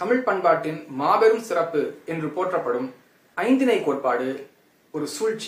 தமிழ் பண்பாட்டின் மாபெரும் சிறப்பு என்று போற்றப்படும் ஐந்திணை கோட்பாடு ஒரு சூழ்ச்சி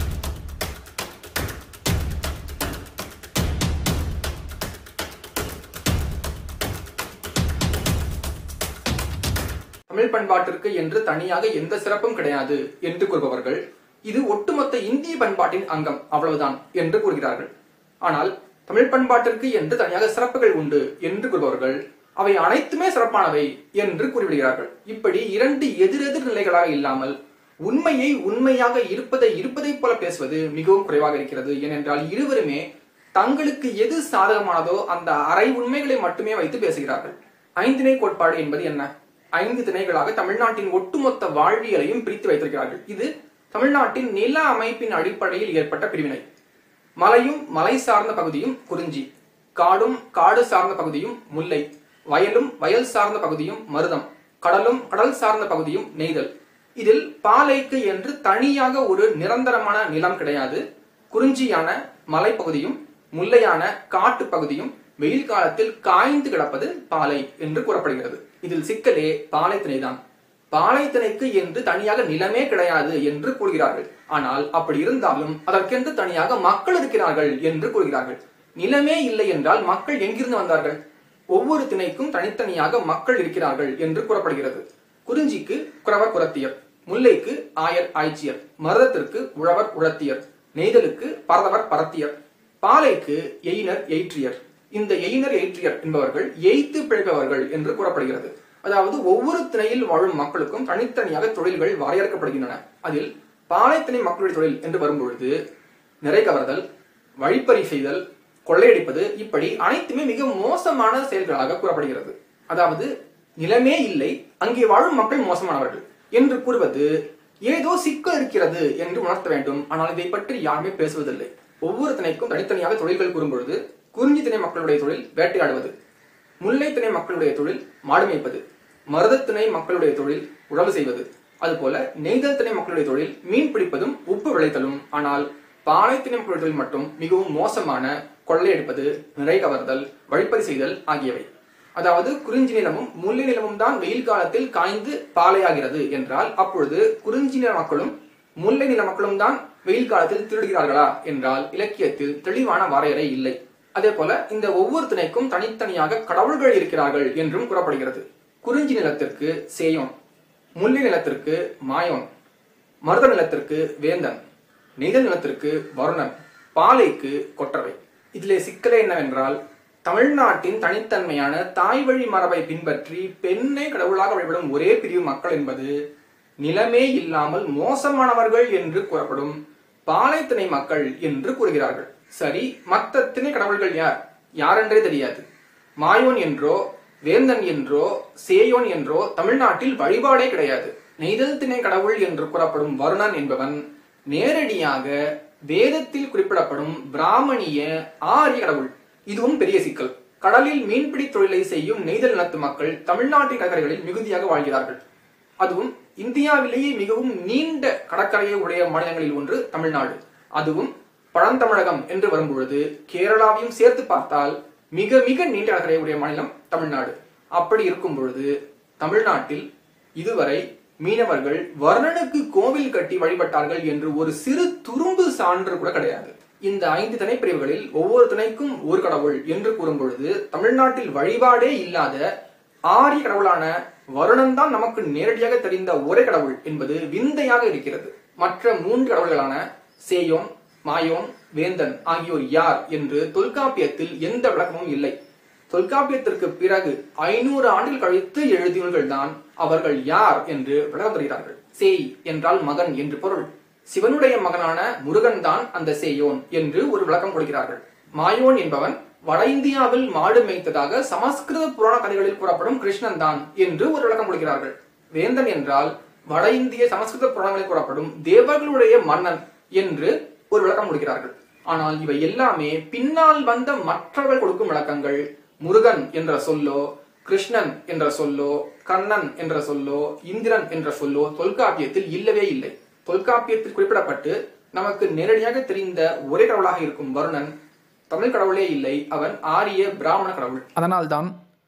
தமிழ் பண்பாட்டிற்கு என்று தனியாக எந்த சிறப்பும் கிடையாது என்று கூறுபவர்கள் இது ஒட்டுமொத்த இந்திய பண்பாட்டின் அங்கம் அவ்வளவுதான் என்று கூறுகிறார்கள் ஆனால் தமிழ் பண்பாட்டிற்கு என்று தனியாக சிறப்புகள் உண்டு என்று கூறுபவர்கள் அவை அனைத்துமே சிறப்பானவை என்று கூறிவிடுகிறார்கள் இப்படி இரண்டு எதிரெதிர் நிலைகளாக இல்லாமல் உண்மையை உண்மையாக இருப்பதை இருப்பதைப் போல பேசுவது மிகவும் குறைவாக இருக்கிறது ஏனென்றால் இருவருமே தங்களுக்கு எது சாதகமானதோ அந்த அரை உண்மைகளை மட்டுமே வைத்து பேசுகிறார்கள் ஐந்திணை கோட்பாடு என்பது என்ன ஐந்து திணைகளாக தமிழ்நாட்டின் ஒட்டுமொத்த வாழ்வியலையும் பிரித்து வைத்திருக்கிறார்கள் இது தமிழ்நாட்டின் நில அமைப்பின் அடிப்படையில் ஏற்பட்ட பிரிவினை மலையும் மலை சார்ந்த பகுதியும் குறிஞ்சி காடும் காடு சார்ந்த பகுதியும் முல்லை வயலும் வயல் சார்ந்த பகுதியும் மருதம் கடலும் கடல் சார்ந்த பகுதியும் நெய்தல் இதில் பாலைக்கு என்று தனியாக ஒரு நிரந்தரமான நிலம் கிடையாது குறிஞ்சியான மலைப்பகுதியும் முல்லையான காட்டு பகுதியும் வெயில் காலத்தில் காய்ந்து கிடப்பது பாலை என்று கூறப்படுகிறது இதில் சிக்கலே பாலை திணைதான் பாலை திணைக்கு என்று தனியாக நிலமே கிடையாது என்று கூறுகிறார்கள் ஆனால் அப்படி இருந்தாலும் அதற்கென்று தனியாக மக்கள் இருக்கிறார்கள் என்று கூறுகிறார்கள் நிலமே இல்லை என்றால் மக்கள் எங்கிருந்து வந்தார்கள் ஒவ்வொரு திணைக்கும் தனித்தனியாக மக்கள் இருக்கிறார்கள் என்று கூறப்படுகிறது குறிஞ்சிக்கு குறவர் குரத்தியர் முல்லைக்கு ஆயர் ஆய்ச்சியர் மருதத்திற்கு உழவர் உழத்தியர் நெய்தலுக்கு பரதவர் பரத்தியர் பாலைக்கு எயினர் எயிற்றியர் இந்த எயினர் எயிற்றியர் என்பவர்கள் எய்த்து பிழைப்பவர்கள் என்று கூறப்படுகிறது அதாவது ஒவ்வொரு திணையில் வாழும் மக்களுக்கும் தனித்தனியாக தொழில்கள் வரையறுக்கப்படுகின்றன அதில் பாலைத்திணை மக்களுடைய தொழில் என்று வரும்பொழுது நிறை கவர்தல் வழிப்பறி செய்தல் கொள்ளையடிப்பது இப்படி அனைத்துமே மிக மோசமான செயல்களாக கூறப்படுகிறது அதாவது நிலமே இல்லை அங்கே வாழும் மக்கள் மோசமானவர்கள் என்று கூறுவது ஏதோ சிக்கல் இருக்கிறது என்று உணர்த்த வேண்டும் ஆனால் இதை பற்றி யாருமே பேசுவதில்லை ஒவ்வொரு திணைக்கும் தனித்தனியாக தொழில்கள் கூறும்பொழுது குறிஞ்சி திணை மக்களுடைய தொழில் வேட்டையாடுவது முல்லை திணை மக்களுடைய தொழில் மாடு மேய்ப்பது மருதத்திணை மக்களுடைய தொழில் உழவு செய்வது அதுபோல நெய்தல் திணை மக்களுடைய தொழில் மீன் பிடிப்பதும் உப்பு விளைத்தலும் ஆனால் பாலைத்திணை மக்களுடைய தொழில் மட்டும் மிகவும் மோசமான கொள்ளையடிப்பது நிறை கவர்தல் வழிப்பறி செய்தல் ஆகியவை அதாவது குறிஞ்சி நிலமும் முல்லை நிலமும் தான் வெயில் காலத்தில் காய்ந்து பாலையாகிறது என்றால் அப்பொழுது குறிஞ்சி நில மக்களும் முல்லை நில மக்களும் தான் வெயில் காலத்தில் திருடுகிறார்களா என்றால் இலக்கியத்தில் தெளிவான வரையறை இல்லை அதே போல இந்த ஒவ்வொரு திணைக்கும் தனித்தனியாக கடவுள்கள் இருக்கிறார்கள் என்றும் கூறப்படுகிறது குறிஞ்சி நிலத்திற்கு சேயோன் முல்லை நிலத்திற்கு மாயோன் மருத நிலத்திற்கு வேந்தன் நெய்தல் நிலத்திற்கு வருணன் பாலைக்கு கொற்றவை இதிலே சிக்கலே என்னவென்றால் தமிழ்நாட்டின் தனித்தன்மையான தாய் வழி மரபை பின்பற்றி பெண்ணை கடவுளாக வழிபடும் ஒரே பிரிவு மக்கள் என்பது நிலமே இல்லாமல் மோசமானவர்கள் என்று கூறப்படும் பாலைத்திணை மக்கள் என்று கூறுகிறார்கள் சரி மற்ற திணை கடவுள்கள் யார் யாரென்றே தெரியாது மாயோன் என்றோ வேந்தன் என்றோ சேயோன் என்றோ தமிழ்நாட்டில் வழிபாடே கிடையாது நெய்தல் திணை கடவுள் என்று கூறப்படும் வருணன் என்பவன் நேரடியாக வேதத்தில் குறிப்பிடப்படும் பிராமணிய ஆரிய கடவுள் இதுவும் பெரிய சிக்கல் கடலில் மீன்பிடி தொழிலை செய்யும் நெய்தல் நிலத்து மக்கள் தமிழ்நாட்டின் கடற்கரைகளில் மிகுதியாக வாழ்கிறார்கள் அதுவும் இந்தியாவிலேயே மிகவும் நீண்ட கடற்கரையை உடைய மாநிலங்களில் ஒன்று தமிழ்நாடு அதுவும் பழந்தமிழகம் என்று வரும்பொழுது கேரளாவையும் சேர்த்து பார்த்தால் மிக மிக நீண்ட கடற்கரை உடைய மாநிலம் தமிழ்நாடு அப்படி இருக்கும் பொழுது தமிழ்நாட்டில் இதுவரை மீனவர்கள் வர்ணனுக்கு கோவில் கட்டி வழிபட்டார்கள் என்று ஒரு சிறு துரும்பு சான்று கூட கிடையாது இந்த ஐந்து திணைப்பிரிவுகளில் ஒவ்வொரு திணைக்கும் ஒரு கடவுள் என்று கூறும் பொழுது தமிழ்நாட்டில் வழிபாடே இல்லாத ஆரிய கடவுளான வருணன் தான் நமக்கு நேரடியாக தெரிந்த ஒரே கடவுள் என்பது விந்தையாக இருக்கிறது மற்ற மூன்று கடவுள்களான சேயோன் மாயோன் வேந்தன் ஆகியோர் யார் என்று தொல்காப்பியத்தில் எந்த விளக்கமும் இல்லை தொல்காப்பியத்திற்கு பிறகு ஐநூறு ஆண்டுகள் கழித்து எழுதியவர்கள் தான் அவர்கள் யார் என்று விளக்கம் தருகிறார்கள் சேய் என்றால் மகன் என்று பொருள் சிவனுடைய மகனான முருகன் தான் அந்த சேயோன் என்று ஒரு விளக்கம் கொடுக்கிறார்கள் மாயோன் என்பவன் வட இந்தியாவில் மாடு மேய்த்ததாக சமஸ்கிருத புராண கதைகளில் கூறப்படும் கிருஷ்ணன் தான் என்று ஒரு விளக்கம் கொடுக்கிறார்கள் வேந்தன் என்றால் வட இந்திய சமஸ்கிருத புராணங்களில் கூறப்படும் தேவர்களுடைய மன்னன் என்று ஒரு விளக்கம் கொடுக்கிறார்கள் ஆனால் இவை எல்லாமே பின்னால் வந்த மற்றவர்கள் கொடுக்கும் விளக்கங்கள் முருகன் என்ற சொல்லோ கிருஷ்ணன் என்ற சொல்லோ கண்ணன் என்ற சொல்லோ இந்திரன் என்ற சொல்லோ தொல்காப்பியத்தில் இல்லவே இல்லை தொல்காப்பியத்தில் குறிப்பிடப்பட்டு நமக்கு நேரடியாக தெரிந்த ஒரே கடவுளாக இருக்கும் வருணன் தமிழ் கடவுளே இல்லை அவன் ஆரிய பிராமண கடவுள் அதனால்தான்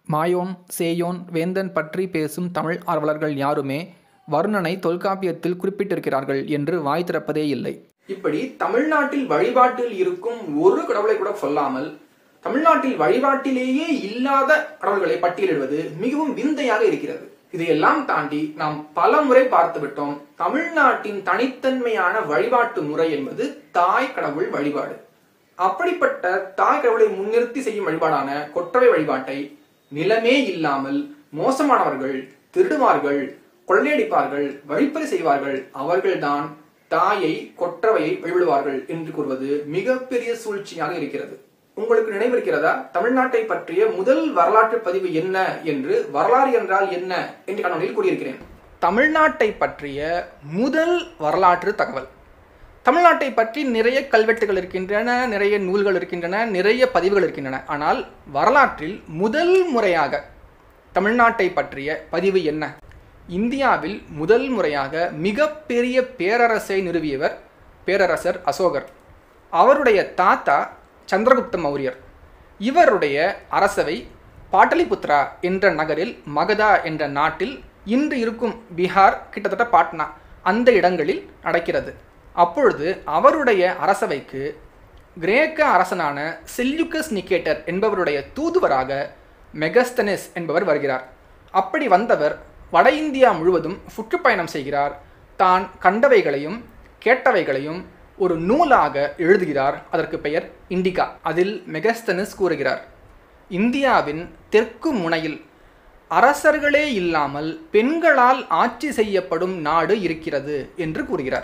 மாயோன் சேயோன் வேந்தன் பற்றி பேசும் தமிழ் ஆர்வலர்கள் யாருமே வருணனை தொல்காப்பியத்தில் குறிப்பிட்டிருக்கிறார்கள் என்று வாய் திறப்பதே இல்லை இப்படி தமிழ்நாட்டில் வழிபாட்டில் இருக்கும் ஒரு கடவுளை கூட சொல்லாமல் தமிழ்நாட்டில் வழிபாட்டிலேயே இல்லாத கடவுள்களை பட்டியலிடுவது மிகவும் விந்தையாக இருக்கிறது இதையெல்லாம் தாண்டி நாம் பல முறை பார்த்து விட்டோம் தமிழ்நாட்டின் தனித்தன்மையான வழிபாட்டு முறை என்பது தாய் கடவுள் வழிபாடு அப்படிப்பட்ட தாய் கடவுளை முன்னிறுத்தி செய்யும் வழிபாடான கொற்றவை வழிபாட்டை நிலமே இல்லாமல் மோசமானவர்கள் திருடுவார்கள் கொள்ளையடிப்பார்கள் வழிப்பறி செய்வார்கள் அவர்கள்தான் தாயை கொற்றவையை வழிபடுவார்கள் என்று கூறுவது மிகப்பெரிய சூழ்ச்சியாக இருக்கிறது உங்களுக்கு நினைவிருக்கிறதா தமிழ்நாட்டை பற்றிய முதல் வரலாற்று பதிவு என்ன என்று வரலாறு என்றால் என்ன என்று காணொலியில் கூறியிருக்கிறேன் தமிழ்நாட்டை பற்றிய முதல் வரலாற்று தகவல் தமிழ்நாட்டை பற்றி நிறைய கல்வெட்டுகள் இருக்கின்றன நிறைய நூல்கள் இருக்கின்றன நிறைய பதிவுகள் இருக்கின்றன ஆனால் வரலாற்றில் முதல் முறையாக தமிழ்நாட்டை பற்றிய பதிவு என்ன இந்தியாவில் முதல் முறையாக மிகப்பெரிய பேரரசை நிறுவியவர் பேரரசர் அசோகர் அவருடைய தாத்தா சந்திரகுப்த மௌரியர் இவருடைய அரசவை பாட்டலிபுத்ரா என்ற நகரில் மகதா என்ற நாட்டில் இன்று இருக்கும் பீகார் கிட்டத்தட்ட பாட்னா அந்த இடங்களில் நடக்கிறது அப்பொழுது அவருடைய அரசவைக்கு கிரேக்க அரசனான செல்யூக்கஸ் நிக்கேட்டர் என்பவருடைய தூதுவராக மெகஸ்தனிஸ் என்பவர் வருகிறார் அப்படி வந்தவர் வட இந்தியா முழுவதும் சுற்றுப்பயணம் செய்கிறார் தான் கண்டவைகளையும் கேட்டவைகளையும் ஒரு நூலாக எழுதுகிறார் அதற்கு பெயர் இண்டிகா அதில் மெகஸ்தனிஸ் கூறுகிறார் இந்தியாவின் தெற்கு முனையில் அரசர்களே இல்லாமல் பெண்களால் ஆட்சி செய்யப்படும் நாடு இருக்கிறது என்று கூறுகிறார்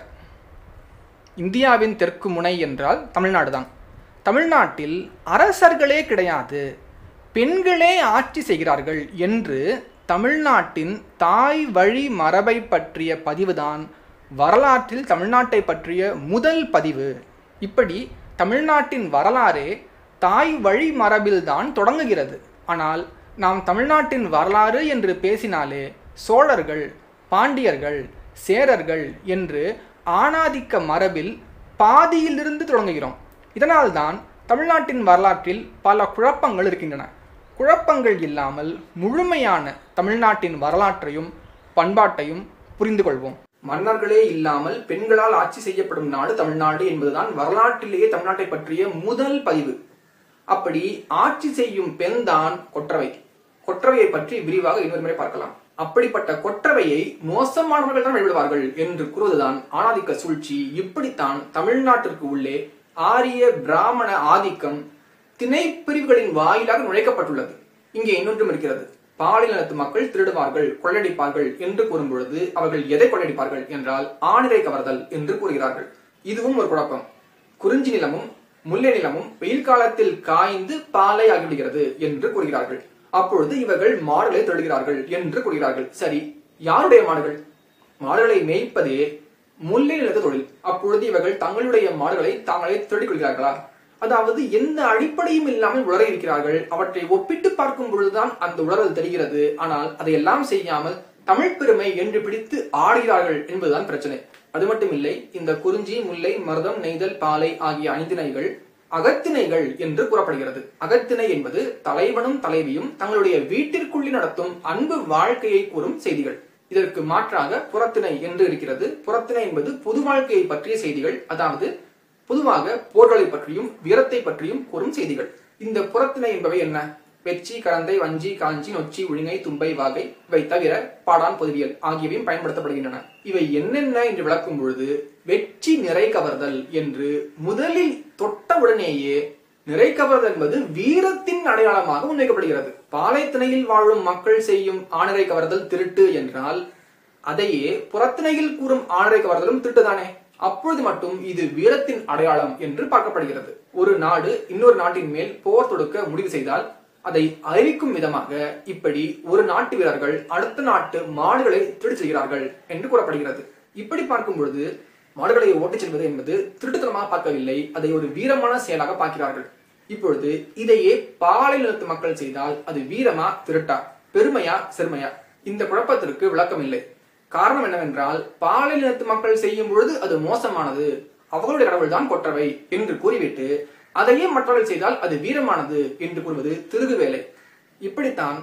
இந்தியாவின் தெற்கு முனை என்றால் தமிழ்நாடு தான் தமிழ்நாட்டில் அரசர்களே கிடையாது பெண்களே ஆட்சி செய்கிறார்கள் என்று தமிழ்நாட்டின் தாய் வழி மரபை பற்றிய பதிவுதான் வரலாற்றில் தமிழ்நாட்டை பற்றிய முதல் பதிவு இப்படி தமிழ்நாட்டின் வரலாறே தாய் வழி மரபில்தான் தொடங்குகிறது ஆனால் நாம் தமிழ்நாட்டின் வரலாறு என்று பேசினாலே சோழர்கள் பாண்டியர்கள் சேரர்கள் என்று ஆணாதிக்க மரபில் பாதியிலிருந்து தொடங்குகிறோம் இதனால்தான் தமிழ்நாட்டின் வரலாற்றில் பல குழப்பங்கள் இருக்கின்றன குழப்பங்கள் இல்லாமல் முழுமையான தமிழ்நாட்டின் வரலாற்றையும் பண்பாட்டையும் புரிந்து கொள்வோம் மன்னர்களே இல்லாமல் பெண்களால் ஆட்சி செய்யப்படும் நாடு தமிழ்நாடு என்பதுதான் வரலாற்றிலேயே தமிழ்நாட்டை பற்றிய முதல் பதிவு அப்படி ஆட்சி செய்யும் பெண் தான் கொற்றவை கொற்றவையை பற்றி விரிவாக இன்னொரு முறை பார்க்கலாம் அப்படிப்பட்ட கொற்றவையை மோசமானவர்கள் தான் வழிபடுவார்கள் என்று கூறுவதுதான் ஆணாதிக்க சூழ்ச்சி இப்படித்தான் தமிழ்நாட்டிற்கு உள்ளே ஆரிய பிராமண ஆதிக்கம் திணை பிரிவுகளின் வாயிலாக நுழைக்கப்பட்டுள்ளது இங்கே இன்னொன்றும் இருக்கிறது பாலினத்து மக்கள் திருடுவார்கள் கொள்ளடிப்பார்கள் என்று கூறும் பொழுது அவர்கள் எதை கொள்ளடிப்பார்கள் என்றால் ஆணிரை கவர்தல் என்று கூறுகிறார்கள் இதுவும் ஒரு குழப்பம் குறிஞ்சி நிலமும் முல்லை நிலமும் வெயில் காலத்தில் காய்ந்து பாலை ஆகிவிடுகிறது என்று கூறுகிறார்கள் அப்பொழுது இவர்கள் மாடுகளை தொழுகிறார்கள் என்று கூறுகிறார்கள் சரி யாருடைய மாடுகள் மாடுகளை மேய்ப்பதே முல்லை நிலத்து தொழில் அப்பொழுது இவர்கள் தங்களுடைய மாடுகளை தாங்களே திருடிக் கொள்கிறார்களா அதாவது எந்த அடிப்படையும் இல்லாமல் உளர இருக்கிறார்கள் அவற்றை ஒப்பிட்டு பார்க்கும் பொழுதுதான் அந்த உளறல் தெரிகிறது ஆனால் அதையெல்லாம் செய்யாமல் தமிழ் பெருமை என்று பிடித்து ஆடுகிறார்கள் என்பதுதான் பிரச்சனை அது மட்டும் இல்லை இந்த குறிஞ்சி முல்லை மருதம் நெய்தல் பாலை ஆகிய ஐந்தினைகள் அகத்திணைகள் என்று கூறப்படுகிறது அகத்திணை என்பது தலைவனும் தலைவியும் தங்களுடைய வீட்டிற்குள்ளே நடத்தும் அன்பு வாழ்க்கையை கூறும் செய்திகள் இதற்கு மாற்றாக புறத்திணை என்று இருக்கிறது புறத்திணை என்பது பொது வாழ்க்கையை பற்றிய செய்திகள் அதாவது பொதுவாக போர்களை பற்றியும் வீரத்தை பற்றியும் கூறும் செய்திகள் இந்த புறத்திணை என்பவை என்ன வெச்சி கரந்தை வஞ்சி காஞ்சி நொச்சி உழிங்கை தும்பை வாகை இவை தவிர பாடான் பொதுவியல் ஆகியவையும் பயன்படுத்தப்படுகின்றன இவை என்னென்ன என்று விளக்கும் பொழுது வெற்றி நிறை கவர்தல் என்று முதலில் தொட்டவுடனேயே நிறை கவர்தல் என்பது வீரத்தின் அடையாளமாக முன்வைக்கப்படுகிறது பாலைத்திணையில் வாழும் மக்கள் செய்யும் ஆணிரை கவர்தல் திருட்டு என்றால் அதையே புறத்திணையில் கூறும் ஆணிரை கவர்தலும் திருட்டுதானே அப்பொழுது மட்டும் இது வீரத்தின் அடையாளம் என்று பார்க்கப்படுகிறது ஒரு நாடு இன்னொரு நாட்டின் மேல் போர் தொடுக்க முடிவு செய்தால் அதை அறிவிக்கும் விதமாக இப்படி ஒரு நாட்டு வீரர்கள் அடுத்த நாட்டு மாடுகளை திருடி செல்கிறார்கள் என்று கூறப்படுகிறது இப்படி பார்க்கும் பொழுது மாடுகளை ஓட்டிச் செல்வது என்பது திருட்டுத்தனமாக பார்க்கவில்லை அதை ஒரு வீரமான செயலாக பார்க்கிறார்கள் இப்பொழுது இதையே பாலை நிலத்து மக்கள் செய்தால் அது வீரமா திருட்டா பெருமையா செருமையா இந்த குழப்பத்திற்கு விளக்கம் இல்லை காரணம் என்னவென்றால் பாலை நிலத்து மக்கள் செய்யும் பொழுது அது மோசமானது அவர்களுடைய கடவுள் தான் கொற்றவை என்று கூறிவிட்டு அதையே மற்றவர்கள் செய்தால் அது வீரமானது என்று கூறுவது திருகு வேலை இப்படித்தான்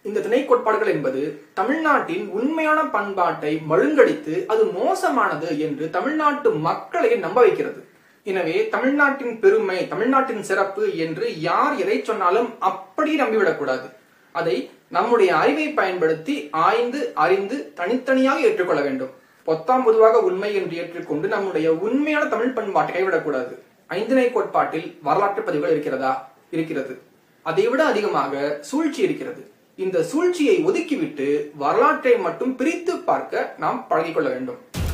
இந்த திணை கோட்பாடுகள் என்பது தமிழ்நாட்டின் உண்மையான பண்பாட்டை மழுங்கடித்து அது மோசமானது என்று தமிழ்நாட்டு மக்களை நம்ப வைக்கிறது எனவே தமிழ்நாட்டின் பெருமை தமிழ்நாட்டின் சிறப்பு என்று யார் எதை சொன்னாலும் அப்படி நம்பிவிடக்கூடாது அதை நம்முடைய அறிவை பயன்படுத்தி ஆய்ந்து அறிந்து தனித்தனியாக ஏற்றுக்கொள்ள வேண்டும் பொத்தாம் பொதுவாக உண்மை என்று ஏற்றுக்கொண்டு நம்முடைய உண்மையான தமிழ் பண்பாட்டை கைவிடக்கூடாது ஐந்திணை கோட்பாட்டில் வரலாற்று பதிவுகள் இருக்கிறதா இருக்கிறது அதைவிட அதிகமாக சூழ்ச்சி இருக்கிறது இந்த சூழ்ச்சியை ஒதுக்கிவிட்டு வரலாற்றை மட்டும் பிரித்து பார்க்க நாம் பழகிக்கொள்ள வேண்டும்